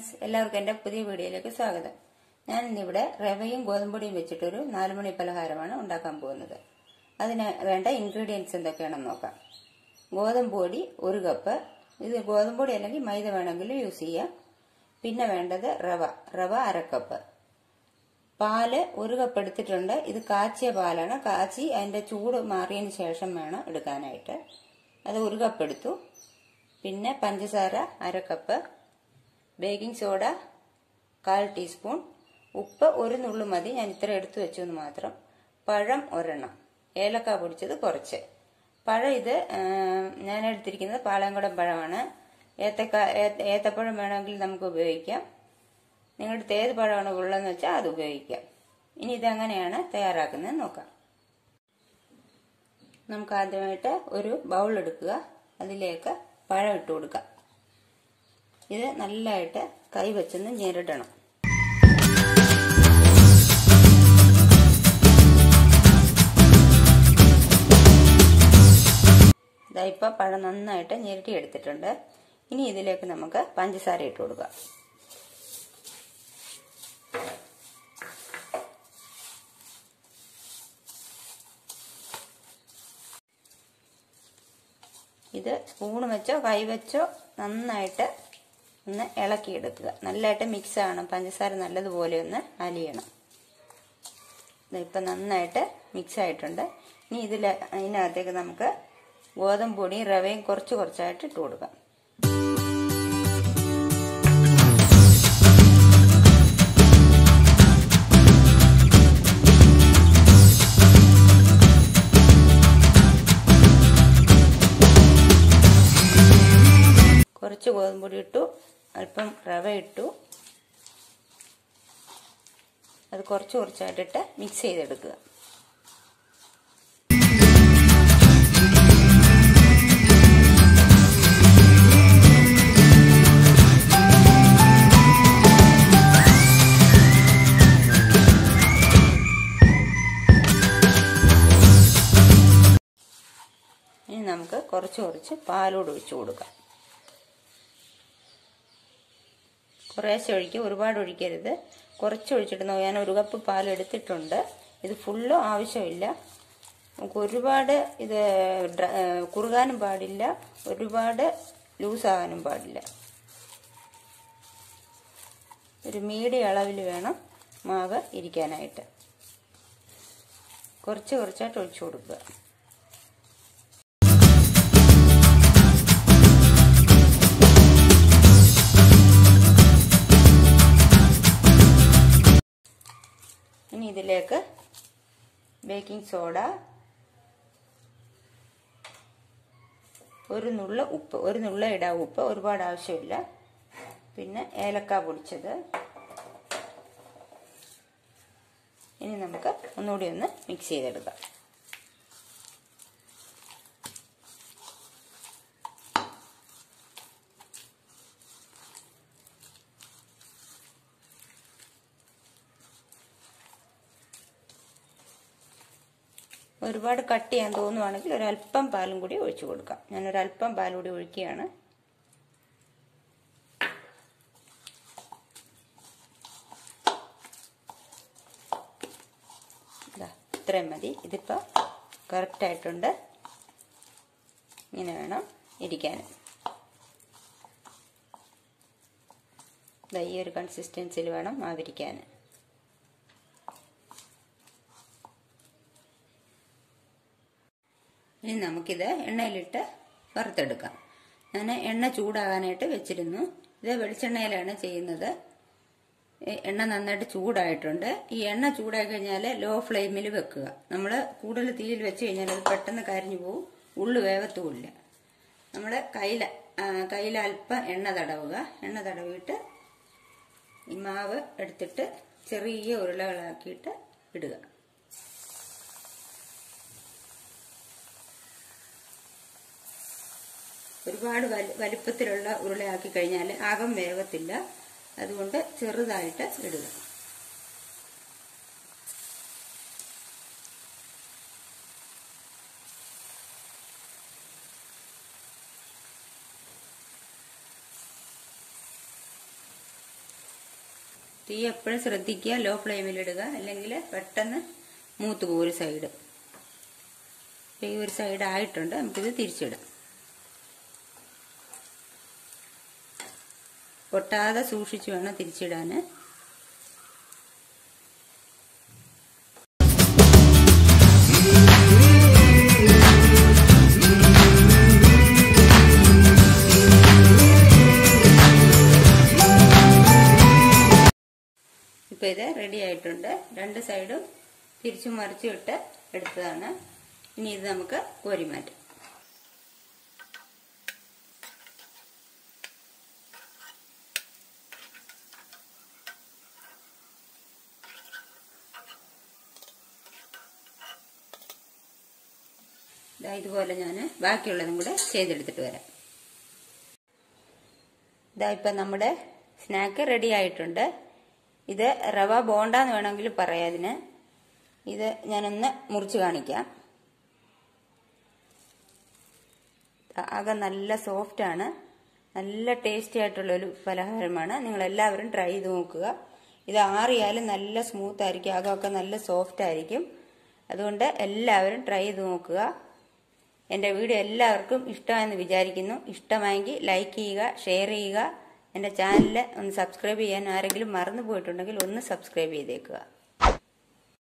friends എല്ലാവർക്കും എൻ്റെ പുതിയ വീഡിയോയിലേക്ക് സ്വാഗതം ഞാൻ ഇന്നിവിടെ റവയും ഗോതമ്പൊടിയും വെച്ചിട്ടൊരു നാലുമണി പലഹാരമാണ് ഉണ്ടാക്കാൻ പോകുന്നത് അതിന് വേണ്ട ഇൻഗ്രീഡിയൻസ് എന്തൊക്കെയാണെന്ന് നോക്കാം ഗോതമ്പ് പൊടി ഒരു കപ്പ് ഇത് ഗോതമ്പ് പൊടി അല്ലെങ്കിൽ മൈദ വേണമെങ്കിലും യൂസ് ചെയ്യാം പിന്നെ വേണ്ടത് റവ റവ അരക്കപ്പ് പാല് ഒരു കപ്പ് എടുത്തിട്ടുണ്ട് ഇത് കാച്ചിയ പാലാണ് കാച്ചി അതിന്റെ ചൂട് മാറിയതിന് ശേഷം വേണം എടുക്കാനായിട്ട് അത് ഒരു കപ്പ് എടുത്തു പിന്നെ പഞ്ചസാര അര കപ്പ് ബേക്കിംഗ് സോഡ കാൽ ടീസ്പൂൺ ഉപ്പ് ഒരു നുള്ളു മതി ഞാൻ ഇത്ര എടുത്തു വെച്ചു എന്ന് മാത്രം പഴം ഒരെണ്ണം ഏലക്ക പൊടിച്ചത് കുറച്ച് പഴം ഇത് ആ, ഞാൻ എടുത്തിരിക്കുന്നത് പാളയംകുടം പഴമാണ് ഏത്തക്ക ഏത്ത- ഏത്തപ്പഴം വേണമെങ്കിൽ നമുക്ക് ഉപയോഗിക്കാം നിങ്ങളുടെ അടുത്ത് ഏത് പഴമാണ് ഉള്ളതെന്ന് വെച്ചാൽ അത് ഉപയോഗിക്കാം ഇനി ഇതെങ്ങനെയാണ് തയ്യാറാക്കുന്നത് നോക്കാം നമുക്ക് ആദ്യമായിട്ട് ഒരു ബൗൾ എടുക്കുക അതിലേക്ക് പഴം ഇട്ട് കൊടുക്കാം ഇത് നല്ലതായിട്ട് കൈ വെച്ചൊന്ന് ഞെരടണം ഇതാ ഇപ്പം പഴം നന്നായിട്ട് ഞെരട്ടി എടുത്തിട്ടുണ്ട് ഇനി ഇതിലേക്ക് നമുക്ക് പഞ്ചസാര ഇട്ട് കൊടുക്കാം ഇത് സ്പൂൺ വെച്ചോ കൈ വെച്ചോ നന്നായിട്ട് ഒന്ന് ഇളക്കിയെടുക്കുക നല്ലതായിട്ട് മിക്സ് ആവണം പഞ്ചസാര നല്ലതുപോലെ ഒന്ന് അലിയണം ഇപ്പം നന്നായിട്ട് മിക്സ് ആയിട്ടുണ്ട് ഇനി ഇതിൽ അതിനകത്തേക്ക് നമുക്ക് ഗോതമ്പ് പൊടിയും റവയും കുറച്ച് കുറച്ചായിട്ട് ഇട്ട് കൊടുക്കാം കുറച്ച് ഗോതമ്പൊടി ഇട്ടു അല്പം റവ ഇട്ടു അത് കുറച്ച് കുറച്ചായിട്ടിട്ട് മിക്സ് ചെയ്തെടുക്കുക ഇനി നമുക്ക് കുറച്ച് കുറച്ച് പാലോട് ഒഴിച്ചു കൊടുക്കാം കുറേശ്ശെ ഒഴിക്കുക ഒരുപാട് ഒഴിക്കരുത് കുറച്ച് ഒഴിച്ചിട്ട് നോക്കാം ഞാൻ ഒരു കപ്പ് പാൽ എടുത്തിട്ടുണ്ട് ഇത് ഫുള്ളും ആവശ്യമില്ല നമുക്ക് ഒരുപാട് ഇത് ഡ്ര- ഏ, കുറുകാനും പാടില്ല ഒരുപാട് ലൂസാകാനും പാടില്ല ഒരു മീഡിയം അളവിൽ വേണം മാവ് ഇരിക്കാനായിട്ട് കുറച്ച് കുറച്ചായിട്ട് ഒഴിച്ചു കൊടുക്കുക ഇനി ഇതിലേക്ക് ബേക്കിംഗ് സോഡ ഒരു നുള്ള ഉപ്പ് ഒരു നുള്ള ഇടാം ഉപ്പ് ഒരുപാട് ആവശ്യമില്ല പിന്നെ ഏലക്ക പൊടിച്ചത് ഇനി നമുക്ക് ഒന്നുകൂടി ഒന്ന് മിക്സ് ചെയ്തെടുക്കാം ഒരുപാട് കട്ട് ചെയ്യാൻ തോന്നുവാണെങ്കിൽ ഒരല്പം പാലും കൂടി ഒഴിച്ചു കൊടുക്കാം ഞാൻ ഒരല്പം പാൽ കൂടി ഒഴിക്കുകയാണ് ഇതാ ഇത്രയും മതി ഇതിപ്പോൾ കറക്റ്റായിട്ടുണ്ട് ഇങ്ങനെ വേണം ഇരിക്കാൻ ഇതാ ഈ ഒരു കൺസിസ്റ്റൻസിൽ വേണം മാവിരിക്കാൻ ഇനി നമുക്കിത് എണ്ണയിലിട്ട് വറുത്തെടുക്കാം ഞാൻ എണ്ണ ചൂടാകാനായിട്ട് വെച്ചിരുന്നു ഇത് വെളിച്ചെണ്ണയിലാണ് ചെയ്യുന്നത് ഈ എണ്ണ നന്നായിട്ട് ചൂടായിട്ടുണ്ട് ഈ എണ്ണ ചൂടായി കഴിഞ്ഞാൽ ലോ ഫ്ലെയിമിൽ വെക്കുക നമ്മൾ കൂടുതൽ തീയിൽ വെച്ച് കഴിഞ്ഞാൽ അത് പെട്ടെന്ന് കരിഞ്ഞു പോവും ഉള്ളു വേവത്തുമില്ല നമ്മൾ കയ്യിൽ കയ്യിൽ അല്പം എണ്ണ തടവുക എണ്ണ തടവിയിട്ട് ഈ മാവ് എടുത്തിട്ട് ചെറിയ ഉരുളകളാക്കിയിട്ട് ഇടുക ഒരുപാട് വലു വലിപ്പത്തിലുള്ള ഉരുളയാക്കി കഴിഞ്ഞാൽ അകം വേവത്തില്ല അതുകൊണ്ട് ചെറുതായിട്ട് ഇടുക തീ എപ്പോഴും ശ്രദ്ധിക്കുക ലോ ഫ്ലെയിമിലിടുക അല്ലെങ്കിൽ പെട്ടെന്ന് മൂത്ത് പോകും ഒരു സൈഡ് ഈ ഒരു സൈഡ് ആയിട്ടുണ്ട് നമുക്കിത് തിരിച്ചിടാം പൊട്ടാതെ സൂക്ഷിച്ചു വേണം തിരിച്ചിടാൻ ഇപ്പം ഇത് റെഡി ആയിട്ടുണ്ട് രണ്ട് സൈഡും തിരിച്ചു മറിച്ചും ഇട്ട് എടുത്തതാണ് ഇനി ഇത് നമുക്ക് കോരി മാറ്റാം ദാ ഇതുപോലെ ഞാൻ ബാക്കിയുള്ളതും കൂടെ ചെയ്തെടുത്തിട്ട് വരാം ഇതാ ഇപ്പം നമ്മുടെ സ്നാക്ക് റെഡി ആയിട്ടുണ്ട് ഇത് റവ ബോണ്ടാന്ന് വേണമെങ്കിൽ പറയാം ഇതിന് ഇത് ഞാനൊന്ന് മുറിച്ച് കാണിക്കാം ആകെ നല്ല സോഫ്റ്റാണ് നല്ല ടേസ്റ്റി ആയിട്ടുള്ളൊരു പലഹാരമാണ് നിങ്ങൾ എല്ലാവരും ട്രൈ ചെയ്ത് നോക്കുക ഇത് ആറിയാലും നല്ല സ്മൂത്ത് ആയിരിക്കും അകമൊക്കെ നല്ല സോഫ്റ്റ് ആയിരിക്കും അതുകൊണ്ട് എല്ലാവരും ട്രൈ ചെയ്ത് നോക്കുക എൻ്റെ വീഡിയോ എല്ലാവർക്കും ഇഷ്ടമായെന്ന് വിചാരിക്കുന്നു ഇഷ്ടമായെങ്കിൽ ലൈക്ക് ചെയ്യുക ഷെയർ ചെയ്യുക എൻ്റെ ചാനൽ ഒന്ന് സബ്സ്ക്രൈബ് ചെയ്യാൻ ആരെങ്കിലും മറന്നു പോയിട്ടുണ്ടെങ്കിൽ ഒന്ന് സബ്സ്ക്രൈബ് ചെയ്തേക്കുക